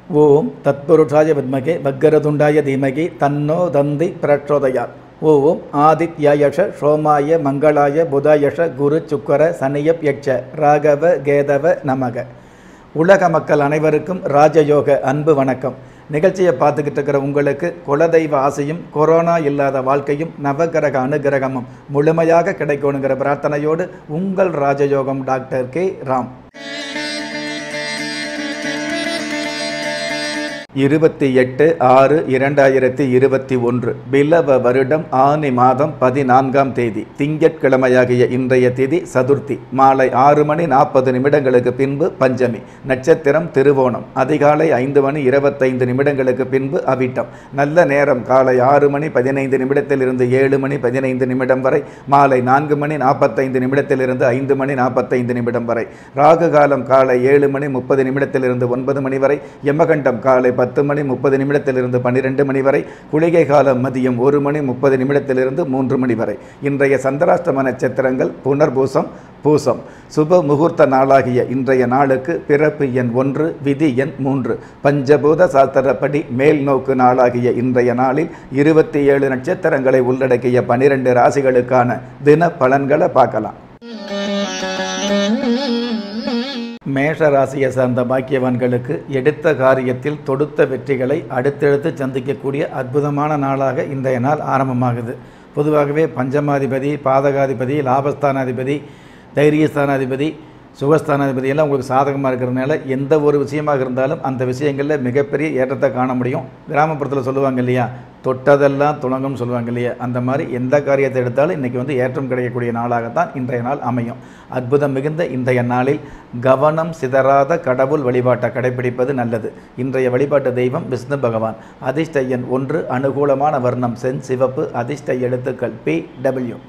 ஓம் தத்புருஷாய வித்மகே வக்கரதுண்டாய தீமகி தன்னோ தந்தி பிரச்சோதயாத் ஓம் ஆதித்யாயஷ சோமாய மங்களாய புதாயஷ குரு சுக்கர சனியப் யட்ச ராகவ கேதவ நமக உலக மக்கள் அனைவருக்கும் ராஜயோக அன்பு வணக்கம் நிகழ்ச்சியை பார்த்துக்கிட்டு இருக்கிற உங்களுக்கு குலதெய்வ ஆசையும் கொரோனா இல்லாத வாழ்க்கையும் நவகிரக அனுகிரகமும் முழுமையாக கிடைக்கணுங்கிற பிரார்த்தனையோடு உங்கள் ராஜயோகம் டாக்டர் கே ராம் இருபத்தி எட்டு ஆறு இரண்டாயிரத்தி இருபத்தி ஒன்று பிலவ வருடம் ஆனி மாதம் பதினான்காம் தேதி திங்கட்கிழமையாகிய இன்றைய திதி சதுர்த்தி மாலை ஆறு மணி நாற்பது நிமிடங்களுக்கு பின்பு பஞ்சமி நட்சத்திரம் திருவோணம் அதிகாலை ஐந்து மணி இருபத்தைந்து நிமிடங்களுக்கு பின்பு அவிட்டம் நல்ல நேரம் காலை ஆறு மணி பதினைந்து நிமிடத்திலிருந்து ஏழு மணி பதினைந்து நிமிடம் வரை மாலை நான்கு மணி நாற்பத்தைந்து நிமிடத்திலிருந்து ஐந்து மணி நாற்பத்தைந்து நிமிடம் வரை ராகு காலம் காலை ஏழு மணி முப்பது நிமிடத்திலிருந்து ஒன்பது மணி வரை யமகண்டம் காலை பத்து மணி முப்பது நிமிடத்திலிருந்து பன்னிரெண்டு மணி வரை குளிகை காலம் மதியம் ஒரு மணி முப்பது நிமிடத்திலிருந்து மூன்று மணி வரை இன்றைய சந்திராஷ்டம நட்சத்திரங்கள் புனர்பூசம் பூசம் சுப முகூர்த்த நாளாகிய இன்றைய நாளுக்கு பிறப்பு எண் ஒன்று விதி எண் மூன்று பஞ்சபூத சாஸ்திரப்படி மேல் நோக்கு நாளாகிய இன்றைய நாளில் இருபத்தி ஏழு நட்சத்திரங்களை உள்ளடக்கிய பனிரெண்டு ராசிகளுக்கான தின பலன்களை பார்க்கலாம் மேஷ ராசியை சார்ந்த பாக்கியவான்களுக்கு எடுத்த காரியத்தில் தொடுத்த வெற்றிகளை அடுத்தடுத்து சந்திக்கக்கூடிய அற்புதமான நாளாக இன்றைய நாள் ஆரம்பமாகுது பொதுவாகவே பஞ்சமாதிபதி பாதகாதிபதி லாபஸ்தானாதிபதி தைரியஸ்தானாதிபதி சுகஸ்தானாதிபதி எல்லாம் உங்களுக்கு சாதகமாக இருக்கிறதுனால எந்த ஒரு விஷயமாக இருந்தாலும் அந்த விஷயங்களில் மிகப்பெரிய ஏற்றத்தை காண முடியும் கிராமப்புறத்தில் சொல்லுவாங்க இல்லையா தொட்டதெல்லாம் துணங்கும்னு சொல்லுவாங்க இல்லையா அந்த மாதிரி எந்த காரியத்தை எடுத்தாலும் இன்றைக்கி வந்து ஏற்றம் கிடைக்கக்கூடிய நாளாகத்தான் இன்றைய நாள் அமையும் அற்புதம் மிகுந்த இன்றைய நாளில் கவனம் சிதறாத கடவுள் வழிபாட்டை கடைபிடிப்பது நல்லது இன்றைய வழிபாட்டு தெய்வம் விஷ்ணு பகவான் அதிர்ஷ்ட எண் ஒன்று அனுகூலமான வர்ணம் சென் சிவப்பு அதிர்ஷ்ட எழுத்துக்கள் பி டபிள்யூ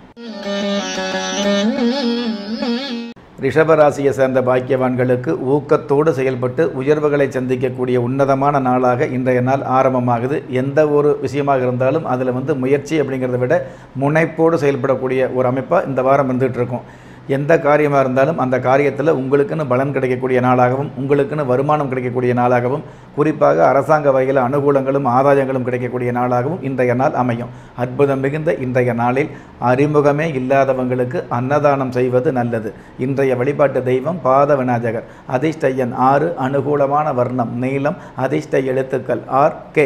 ரிஷபராசியை சேர்ந்த பாக்கியவான்களுக்கு ஊக்கத்தோடு செயல்பட்டு உயர்வுகளை சந்திக்கக்கூடிய உன்னதமான நாளாக இன்றைய நாள் ஆரம்பமாகுது எந்த ஒரு விஷயமாக இருந்தாலும் அதில் வந்து முயற்சி அப்படிங்கிறத விட முனைப்போடு செயல்படக்கூடிய ஒரு அமைப்பாக இந்த வாரம் வந்துகிட்டு இருக்கும் எந்த காரியமாக இருந்தாலும் அந்த காரியத்தில் உங்களுக்குன்னு பலன் கிடைக்கக்கூடிய நாளாகவும் உங்களுக்குன்னு வருமானம் கிடைக்கக்கூடிய நாளாகவும் குறிப்பாக அரசாங்க வகையில் அனுகூலங்களும் ஆதாயங்களும் கிடைக்கக்கூடிய நாளாகவும் இன்றைய நாள் அமையும் அற்புதம் மிகுந்த இன்றைய நாளில் அறிமுகமே இல்லாதவங்களுக்கு அன்னதானம் செய்வது நல்லது இன்றைய வழிபாட்டு தெய்வம் பாத விநாயகர் அதிர்ஷ்ட எண் ஆறு அனுகூலமான வர்ணம் நீளம் அதிர்ஷ்ட எழுத்துக்கள் ஆர் கே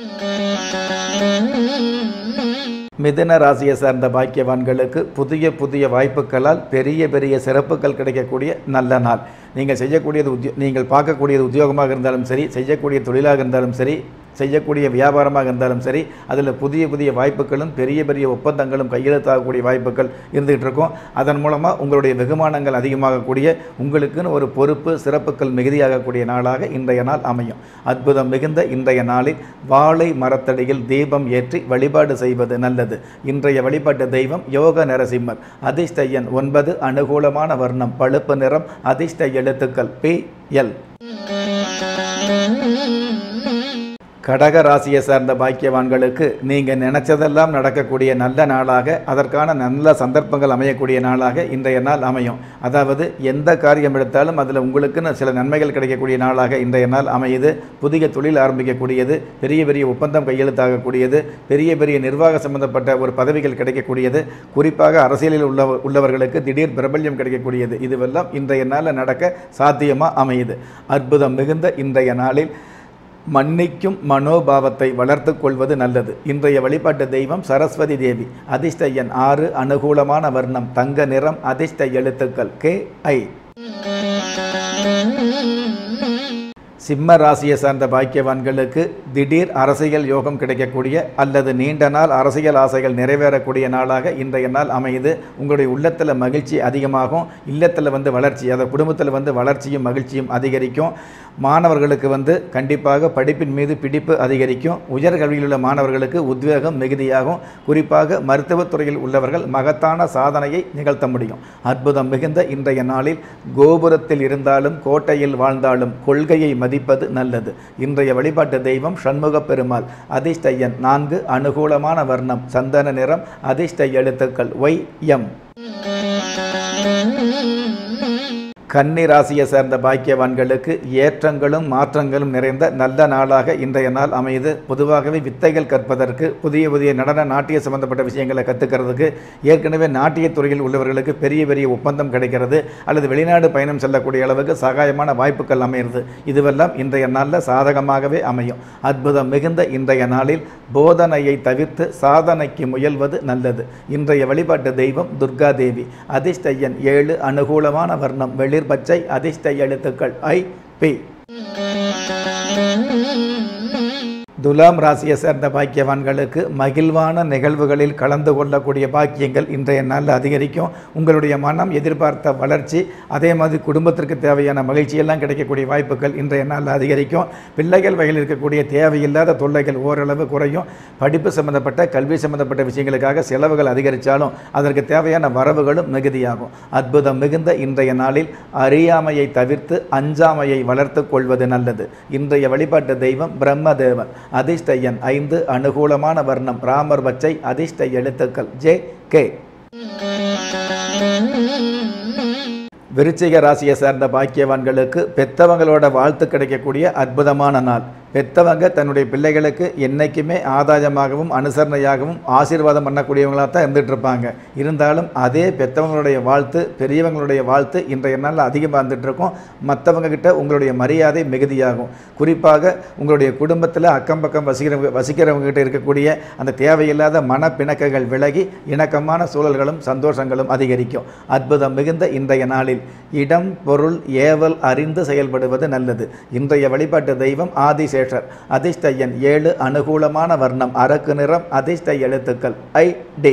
மிதுன ராசியை சார்ந்த பாக்கியவான்களுக்கு புதிய புதிய வாய்ப்புகளால் பெரிய பெரிய சிறப்புகள் கிடைக்கக்கூடிய நல்ல நாள் நீங்கள் செய்யக்கூடியது உத்தியோ நீங்கள் பார்க்கக்கூடியது உத்தியோகமாக இருந்தாலும் சரி செய்யக்கூடிய தொழிலாக இருந்தாலும் சரி செய்யக்கூடிய வியாபாரமாக இருந்தாலும் சரி அதில் புதிய புதிய வாய்ப்புகளும் பெரிய பெரிய ஒப்பந்தங்களும் கையெழுத்தாகக்கூடிய வாய்ப்புகள் இருந்துகிட்டு இருக்கும் அதன் மூலமாக உங்களுடைய வெகுமானங்கள் அதிகமாகக்கூடிய உங்களுக்குன்னு ஒரு பொறுப்பு சிறப்புகள் மிகுதியாகக்கூடிய நாளாக இன்றைய நாள் அமையும் அற்புதம் மிகுந்த இன்றைய நாளில் வாழை மரத்தடியில் தீபம் ஏற்றி வழிபாடு செய்வது நல்லது இன்றைய வழிபாட்டு தெய்வம் யோக நரசிம்மர் அதிர்ஷ்ட எண் ஒன்பது அனுகூலமான வர்ணம் பழுப்பு நிறம் அதிர்ஷ்ட எழுத்துக்கள் பி எல் கடக ராசியை சார்ந்த பாக்கியவான்களுக்கு நீங்கள் நினைச்சதெல்லாம் நடக்கக்கூடிய நல்ல நாளாக அதற்கான நல்ல சந்தர்ப்பங்கள் அமையக்கூடிய நாளாக இன்றைய நாள் அமையும் அதாவது எந்த காரியம் எடுத்தாலும் அதில் உங்களுக்குன்னு சில நன்மைகள் கிடைக்கக்கூடிய நாளாக இன்றைய நாள் அமையுது புதிய தொழில் ஆரம்பிக்கக்கூடியது பெரிய பெரிய ஒப்பந்தம் கையெழுத்தாகக்கூடியது பெரிய பெரிய நிர்வாக சம்பந்தப்பட்ட ஒரு பதவிகள் கிடைக்கக்கூடியது குறிப்பாக அரசியலில் உள்ள உள்ளவர்களுக்கு திடீர் பிரபல்யம் கிடைக்கக்கூடியது இதுவெல்லாம் இன்றைய நாளில் நடக்க சாத்தியமாக அமையுது அற்புதம் மிகுந்த இன்றைய நாளில் மன்னிக்கும் மனோபாவத்தை வளர்த்து கொள்வது நல்லது இன்றைய வழிபாட்டு தெய்வம் சரஸ்வதி தேவி அதிர்ஷ்ட எண் ஆறு அனுகூலமான வர்ணம் தங்க நிறம் அதிர்ஷ்ட எழுத்துக்கள் கே ஐ சிம்ம ராசியை சார்ந்த பாக்கியவான்களுக்கு திடீர் அரசியல் யோகம் கிடைக்கக்கூடிய அல்லது நீண்ட நாள் அரசியல் ஆசைகள் நிறைவேறக்கூடிய நாளாக இன்றைய நாள் அமையுது உங்களுடைய உள்ளத்தில் மகிழ்ச்சி அதிகமாகும் இல்லத்தில் வந்து வளர்ச்சி அதை குடும்பத்தில் வந்து வளர்ச்சியும் மகிழ்ச்சியும் அதிகரிக்கும் மாணவர்களுக்கு வந்து கண்டிப்பாக படிப்பின் மீது பிடிப்பு அதிகரிக்கும் உயர்கல்வியில் உள்ள மாணவர்களுக்கு உத்வேகம் மிகுதியாகும் குறிப்பாக மருத்துவத்துறையில் உள்ளவர்கள் மகத்தான சாதனையை நிகழ்த்த முடியும் அற்புதம் மிகுந்த இன்றைய நாளில் கோபுரத்தில் இருந்தாலும் கோட்டையில் வாழ்ந்தாலும் கொள்கையை மதிப்பது நல்லது இன்றைய வழிபாட்டு தெய்வம் சண்முக பெருமாள் அதிர்ஷ்ட எண் நான்கு அனுகூலமான வர்ணம் சந்தன நிறம் அதிர்ஷ்ட எழுத்துக்கள் ஒய் எம் கன்னி ராசியை சேர்ந்த பாக்கியவான்களுக்கு ஏற்றங்களும் மாற்றங்களும் நிறைந்த நல்ல நாளாக இன்றைய நாள் அமையுது பொதுவாகவே வித்தைகள் கற்பதற்கு புதிய புதிய நடன நாட்டிய சம்பந்தப்பட்ட விஷயங்களை கற்றுக்கிறதுக்கு ஏற்கனவே நாட்டியத் துறையில் உள்ளவர்களுக்கு பெரிய பெரிய ஒப்பந்தம் கிடைக்கிறது அல்லது வெளிநாடு பயணம் செல்லக்கூடிய அளவுக்கு சகாயமான வாய்ப்புகள் அமையிறது இதுவெல்லாம் இன்றைய நாளில் சாதகமாகவே அமையும் அற்புதம் மிகுந்த இன்றைய நாளில் போதனையை தவிர்த்து சாதனைக்கு முயல்வது நல்லது இன்றைய வழிபாட்டு தெய்வம் துர்கா தேவி அதிர்ஷ்ட எண் ஏழு அனுகூலமான வர்ணம் வெளிர் பச்சை அதிர்ஷ்ட எழுத்துக்கள் ஐ பி துலாம் ராசியை சேர்ந்த பாக்கியவான்களுக்கு மகிழ்வான நிகழ்வுகளில் கலந்து கொள்ளக்கூடிய பாக்கியங்கள் இன்றைய நாளில் அதிகரிக்கும் உங்களுடைய மனம் எதிர்பார்த்த வளர்ச்சி அதே மாதிரி குடும்பத்திற்கு தேவையான மகிழ்ச்சியெல்லாம் கிடைக்கக்கூடிய வாய்ப்புகள் இன்றைய நாளில் அதிகரிக்கும் பிள்ளைகள் வகையில் இருக்கக்கூடிய தேவையில்லாத தொல்லைகள் ஓரளவு குறையும் படிப்பு சம்பந்தப்பட்ட கல்வி சம்பந்தப்பட்ட விஷயங்களுக்காக செலவுகள் அதிகரித்தாலும் அதற்கு தேவையான வரவுகளும் மிகுதியாகும் அற்புதம் மிகுந்த இன்றைய நாளில் அறியாமையை தவிர்த்து அஞ்சாமையை வளர்த்து கொள்வது நல்லது இன்றைய வழிபாட்டு தெய்வம் பிரம்மதேவன் அதிர்ஷ்ட எண் ஐந்து அனுகூலமான வர்ணம் ராமர் பச்சை அதிர்ஷ்ட எழுத்துக்கள் ஜே கே விருச்சிக ராசியை சேர்ந்த பாக்கியவான்களுக்கு பெத்தவங்களோட வாழ்த்து கிடைக்கக்கூடிய அற்புதமான நாள் பெத்தவங்க தன்னுடைய பிள்ளைகளுக்கு என்றைக்குமே ஆதாயமாகவும் அனுசரணையாகவும் ஆசீர்வாதம் பண்ணக்கூடியவங்களாக தான் இருந்துட்டு இருப்பாங்க இருந்தாலும் அதே பெத்தவங்களுடைய வாழ்த்து பெரியவங்களுடைய வாழ்த்து இன்றைய நாளில் அதிகமாக இருந்துட்டு இருக்கும் மற்றவங்க கிட்ட உங்களுடைய மரியாதை மிகுதியாகும் குறிப்பாக உங்களுடைய குடும்பத்தில் அக்கம் பக்கம் வசிக்கிறவங்க வசிக்கிறவங்க கிட்ட இருக்கக்கூடிய அந்த தேவையில்லாத மனப்பிணக்குகள் விலகி இணக்கமான சூழல்களும் சந்தோஷங்களும் அதிகரிக்கும் அற்புதம் மிகுந்த இன்றைய நாளில் இடம் பொருள் ஏவல் அறிந்து செயல்படுவது நல்லது இன்றைய வழிபாட்டு தெய்வம் ஆதிசேஷர் அதிர்ஷ்ட எண் ஏழு அனுகூலமான வர்ணம் அரக்கு நிறம் அதிர்ஷ்ட எழுத்துக்கள் ஐ டி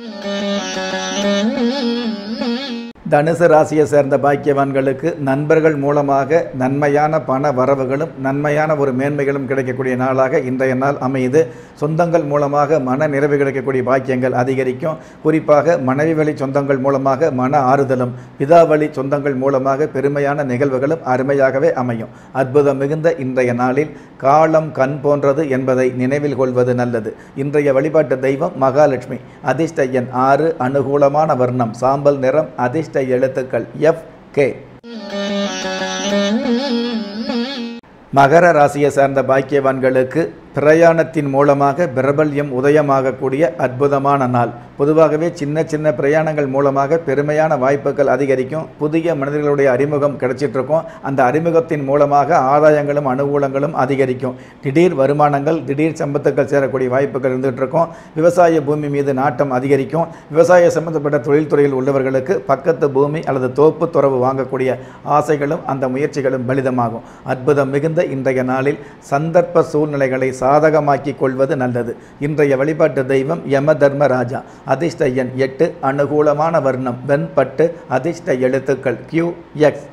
தனுசு ராசியை சேர்ந்த பாக்கியவான்களுக்கு நண்பர்கள் மூலமாக நன்மையான பண வரவுகளும் நன்மையான ஒரு மேன்மைகளும் கிடைக்கக்கூடிய நாளாக இன்றைய நாள் அமையுது சொந்தங்கள் மூலமாக மன நிறைவு கிடைக்கக்கூடிய பாக்கியங்கள் அதிகரிக்கும் குறிப்பாக மனைவி வழி சொந்தங்கள் மூலமாக மன ஆறுதலும் பிதாவழி சொந்தங்கள் மூலமாக பெருமையான நிகழ்வுகளும் அருமையாகவே அமையும் அற்புதம் மிகுந்த இன்றைய நாளில் காலம் கண் போன்றது என்பதை நினைவில் கொள்வது நல்லது இன்றைய வழிபாட்டு தெய்வம் மகாலட்சுமி அதிர்ஷ்ட எண் ஆறு அனுகூலமான வர்ணம் சாம்பல் நிறம் அதிர்ஷ்ட எழுத்துக்கள் எஃப் கே மகர ராசியை சார்ந்த பாக்கியவான்களுக்கு பிரயாணத்தின் மூலமாக பிரபல்யம் உதயமாகக்கூடிய அற்புதமான நாள் பொதுவாகவே சின்ன சின்ன பிரயாணங்கள் மூலமாக பெருமையான வாய்ப்புகள் அதிகரிக்கும் புதிய மனிதர்களுடைய அறிமுகம் கிடைச்சிட்டு இருக்கும் அந்த அறிமுகத்தின் மூலமாக ஆதாயங்களும் அனுகூலங்களும் அதிகரிக்கும் திடீர் வருமானங்கள் திடீர் சம்பத்துக்கள் சேரக்கூடிய வாய்ப்புகள் இருந்துகிட்டு இருக்கும் விவசாய பூமி மீது நாட்டம் அதிகரிக்கும் விவசாய சம்பந்தப்பட்ட தொழில்துறையில் உள்ளவர்களுக்கு பக்கத்து பூமி அல்லது தோப்பு துறவு வாங்கக்கூடிய ஆசைகளும் அந்த முயற்சிகளும் பலிதமாகும் அற்புதம் மிகுந்த இன்றைய நாளில் சந்தர்ப்ப சூழ்நிலைகளை சாதகமாக்கிக் கொள்வது நல்லது இன்றைய வழிபாட்டு தெய்வம் யம தர்மராஜா அதிர்ஷ்ட எண் எட்டு அனுகூலமான வர்ணம் வெண்பட்டு அதிர்ஷ்ட எழுத்துக்கள் கியூ எக்ஸ்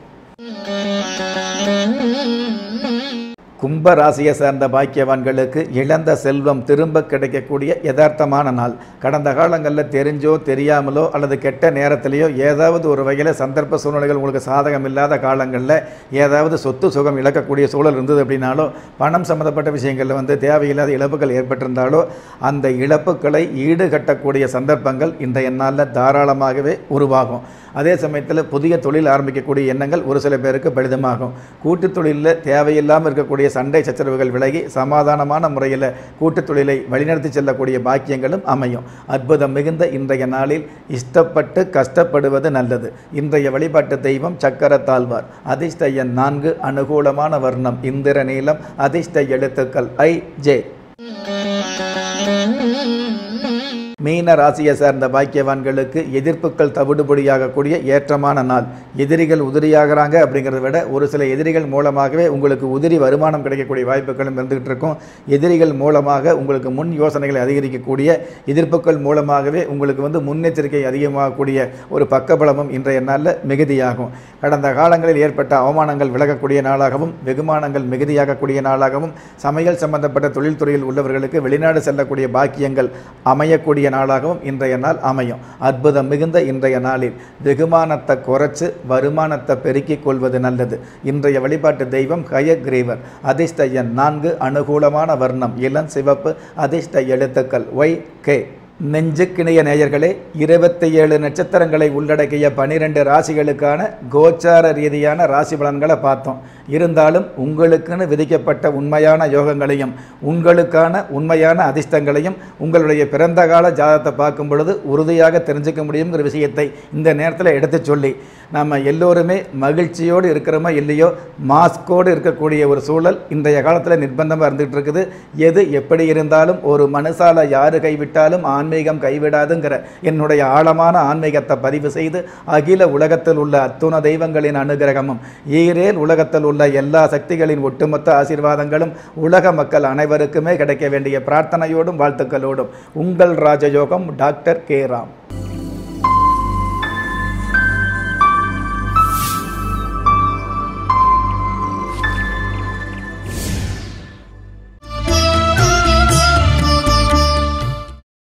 கும்ப ராசியை சேர்ந்த பாக்கியவான்களுக்கு இழந்த செல்வம் திரும்ப கிடைக்கக்கூடிய யதார்த்தமான நாள் கடந்த காலங்களில் தெரிஞ்சோ தெரியாமலோ அல்லது கெட்ட நேரத்திலேயோ ஏதாவது ஒரு வகையில் சந்தர்ப்ப சூழ்நிலைகள் உங்களுக்கு சாதகம் இல்லாத காலங்களில் ஏதாவது சொத்து சுகம் இழக்கக்கூடிய சூழல் இருந்தது அப்படின்னாலோ பணம் சம்மந்தப்பட்ட விஷயங்களில் வந்து தேவையில்லாத இழப்புகள் ஏற்பட்டிருந்தாலோ அந்த இழப்புகளை ஈடுகட்டக்கூடிய சந்தர்ப்பங்கள் இன்றைய நாளில் தாராளமாகவே உருவாகும் அதே சமயத்தில் புதிய தொழில் ஆரம்பிக்கக்கூடிய எண்ணங்கள் ஒரு சில பேருக்கு பலிதமாகும் கூட்டுத் தொழிலில் தேவையில்லாமல் இருக்கக்கூடிய சண்டை சச்சரவுகள் விலகி சமாதானமான முறையில் கூட்டுத் தொழிலை வழிநடத்தி செல்லக்கூடிய பாக்கியங்களும் அமையும் அற்புதம் மிகுந்த இன்றைய நாளில் இஷ்டப்பட்டு கஷ்டப்படுவது நல்லது இன்றைய வழிபாட்டு தெய்வம் சக்கரத்தாழ்வார் அதிர்ஷ்ட எண் நான்கு அனுகூலமான வர்ணம் இந்திர நீலம் அதிர்ஷ்ட எழுத்துக்கள் ஐ ஜே மீன ராசியை சேர்ந்த பாக்கியவான்களுக்கு எதிர்ப்புகள் தவிடுபடியாகக்கூடிய ஏற்றமான நாள் எதிரிகள் உதிரியாகிறாங்க அப்படிங்கிறத விட ஒரு சில எதிரிகள் மூலமாகவே உங்களுக்கு உதிரி வருமானம் கிடைக்கக்கூடிய வாய்ப்புகளும் இருந்துகிட்டு இருக்கும் எதிரிகள் மூலமாக உங்களுக்கு முன் யோசனைகளை அதிகரிக்கக்கூடிய எதிர்ப்புகள் மூலமாகவே உங்களுக்கு வந்து முன்னெச்சரிக்கை அதிகமாகக்கூடிய ஒரு பக்கபலமும் இன்றைய நாளில் மிகுதியாகும் கடந்த காலங்களில் ஏற்பட்ட அவமானங்கள் விலகக்கூடிய நாளாகவும் வெகுமானங்கள் மிகுதியாகக்கூடிய நாளாகவும் சமையல் சம்பந்தப்பட்ட தொழில்துறையில் உள்ளவர்களுக்கு வெளிநாடு செல்லக்கூடிய பாக்கியங்கள் அமையக்கூடிய நாளாகவும் இன்றைய நாள் அமையும் அற்புதம் மிகுந்த இன்றைய நாளில் வெகுமானத்தை குறைச்சு வருமானத்தை பெருக்கிக் கொள்வது நல்லது இன்றைய வழிபாட்டு தெய்வம் ஹயக்ரீவர் அதிர்ஷ்ட எண் நான்கு அனுகூலமான வர்ணம் இளம் சிவப்பு அதிர்ஷ்ட எழுத்துக்கள் ஒய் கே நெஞ்சுக்கிணைய நேயர்களே இருபத்தி ஏழு நட்சத்திரங்களை உள்ளடக்கிய பனிரெண்டு ராசிகளுக்கான கோச்சார ரீதியான ராசி பலன்களை பார்த்தோம் இருந்தாலும் உங்களுக்குன்னு விதிக்கப்பட்ட உண்மையான யோகங்களையும் உங்களுக்கான உண்மையான அதிர்ஷ்டங்களையும் உங்களுடைய பிறந்த கால ஜாதகத்தை பார்க்கும் பொழுது உறுதியாக தெரிஞ்சுக்க முடியுங்கிற விஷயத்தை இந்த நேரத்தில் எடுத்து சொல்லி நம்ம எல்லோருமே மகிழ்ச்சியோடு இருக்கிறோமோ இல்லையோ மாஸ்கோடு இருக்கக்கூடிய ஒரு சூழல் இன்றைய காலத்தில் நிர்பந்தமாக இருந்துகிட்டு இருக்குது எது எப்படி இருந்தாலும் ஒரு மனுஷால யாரு கைவிட்டாலும் ஆன்மீகம் கைவிடாதுங்கிற என்னுடைய ஆழமான ஆன்மீகத்தை பதிவு செய்து அகில உலகத்தில் உள்ள அத்துண தெய்வங்களின் அனுகிரகமும் ஈரேல் உலகத்தில் உள்ள எல்லா சக்திகளின் ஒட்டுமொத்த ஆசீர்வாதங்களும் உலக மக்கள் அனைவருக்குமே கிடைக்க வேண்டிய பிரார்த்தனையோடும் வாழ்த்துக்களோடும் உங்கள் ராஜயோகம் டாக்டர் கே ராம்